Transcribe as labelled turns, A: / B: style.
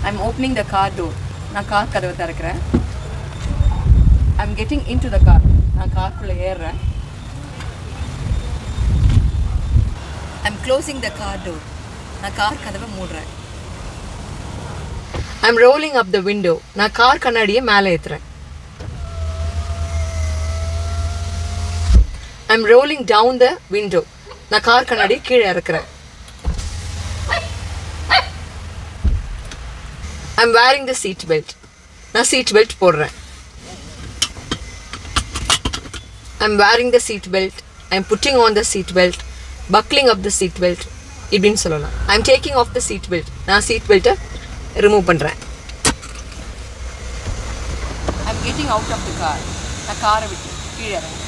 A: I'm opening the car door நான் car கதவை திறக்கிறேன் I'm getting into the car நான் கார்க்குள்ளே ஏறுறேன் I'm closing the car door நான் கார் கதவை மூடுறேன் I'm rolling up the window நான் கார் கண்ணாடியை மேலே ஏற்றுறேன் I'm rolling down the window நான் கார் கண்ணாடி கீழே இறக்குறேன் I'm wearing the seat belt நான் சீட் பெல்ட் போடுறேன் I'm wearing the seat belt I'm putting on the seat belt buckling up the seat belt இப்படின்னு சொல்லலாம் I'm taking off the seat belt நான் seat பெல்ட்டை remove பண்ணுறேன் I'm getting out of the car நான் காரை விட்டு கீழே இறங்குறேன்